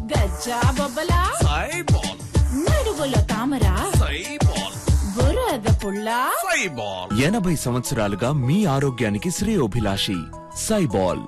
గజ్జా బొబ్బలా సైబాల్ నడువులో తామర సైబాల్ బురద పుల్ల సైబాల్ ఎనభై సంవత్సరాలుగా మీ ఆరోగ్యానికి శ్రేయోభిలాషి సైబాల్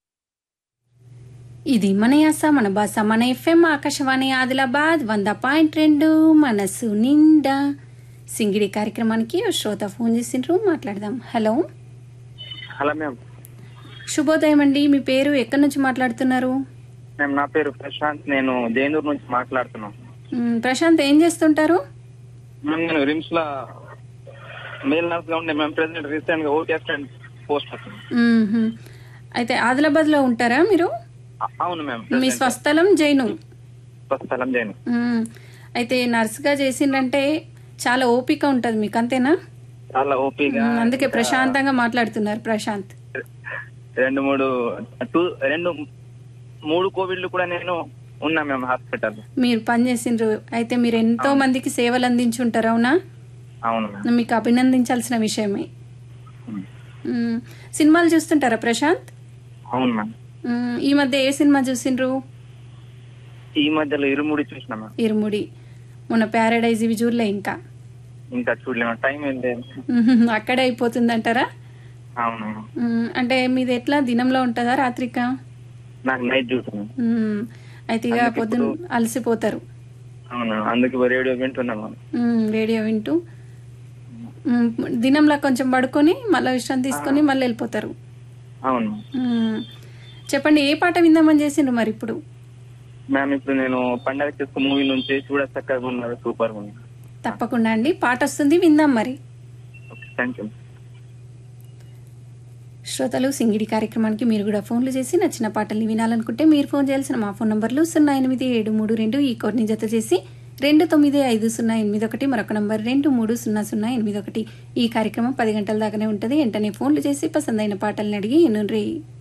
ఇది మన యాస మన భాష మన ఎఫ్ఎం ఆకాశవాణి ఆదిలాబాద్ వంద పాయింట్ రెండు మనసు నిండా సింగిడి కార్యక్రమానికి ఓ శ్రోత ఫోన్ చేసిండ్రు మాట్లాడదాం హలో హలో మ్యామ్ శుభోదయం అండి మీ పేరు ఎక్కడి నుంచి మాట్లాడుతున్నారు మ్యామ్ నా పేరు ప్రశాంత్ నేను జైనూర్ నుంచి మాట్లాడుతున్నాను మ్, ప్రశాంత్ ఏం చేస్తుంటారు మ్యామ్ నేను రిమ్స్ లో మేల్ నర్స్ గా ఉండే మ్యామ్ ప్రెసిడెంట్ రీసెంట్ గా ఓటీ అసిస్టెంట్ పోస్ట్ వచ్చింది మ్మ్హ్మ్. అయితే ఆదిలాబాద్ లో ఉంటారా మీరు అ- అవును మ్యామ్ మీ స్వస్థలం జైను స్థలం జైన్ మ్మ్. అయితే నర్సుగా చేసిందంటే చాలా ఓపిక ఉంటుంది మీకు అంతేనా చాలా ఓపీగా మ్, అందుకే ప్రశాంతంగా మాట్లాడుతున్నారు ప్రశాంత్ రెండు మూడు టూ రెండు మూడు కోవిడ్లు కూడా నేను ఉన్నా మ్యామ్ హాస్పిటల్ మీరు పనిచేసిండ్రు అయితే మీరు ఎంతో మందికి సేవలు అందించుంటారు అవునా అవును మ్యామ్ మీకు అభినందించాల్సిన విషయమే మ్మ్. సినిమాలు చూస్తుంటారా ప్రశాంత్ అవును మ్యామ్ మ్మ్. ఈ మధ్య ఏ సినిమా చూసిండ్రు ఈ మధ్యలో ఇరుముడి చూసిన మ్యామ్ ఇరుముడి మొన్న ప్యారడైజ్ ఇవి చూడలే ఇంకా ఇంకా చూడలేము టైం ఏం లేదు మ్మ్. అక్కడే అయిపోతుందంటారా అవును మ్యామ్. మ్మ్. అంటే మీది ఎట్లా దినంలో ఉంటుందా రాత్రికా నాకు నైట్ డ్యూటీ మ్యామ్ మ్మ్. అయితే ఇక అందుకే పొద్దున ఇప్పుడు- అలసిపోతారు అవును అందుకే రేడియో వింటున్నాం మ్యామ్ మ్మ్. రేడియో వింటూ మ్మ్. దినంలో కొంచెం పడుకొని మళ్ళీ విశ్రాంతి తీసుకొని మళ్ళీ వెళ్ళిపోతారు అవును మ్మ్. చెప్పండి ఏ పాట విందామని చేసిండ్రు మరి ఇప్పుడు మ్యామ్ ఇప్పుడు నేను పండగ చేసుకు మూవీ నుంచి చూడ చక్కగా ఉన్నారు సూపర్ ఉంది తప్పకుండా అండి పాట వస్తుంది విందాం మరి థ్యాంక్ యూ శ్రోతలు సింగిడి కార్యక్రమానికి మీరు కూడా ఫోన్లు చేసి నచ్చిన పాటల్ని వినాలనుకుంటే మీరు ఫోన్ చేయాల్సిన మా ఫోన్ నంబర్లు సున్నా ఎనిమిది ఏడు మూడు రెండు ఈ కోడ్ని జత చేసి రెండు తొమ్మిది ఐదు సున్నా ఎనిమిది ఒకటి మరొక నంబర్ రెండు మూడు సున్నా సున్నా ఎనిమిది ఒకటి ఈ కార్యక్రమం పది గంటల దాకానే ఉంటుంది వెంటనే ఫోన్లు చేసి పసందైన పాటల్ని అడిగి ఎన్నుండ్రి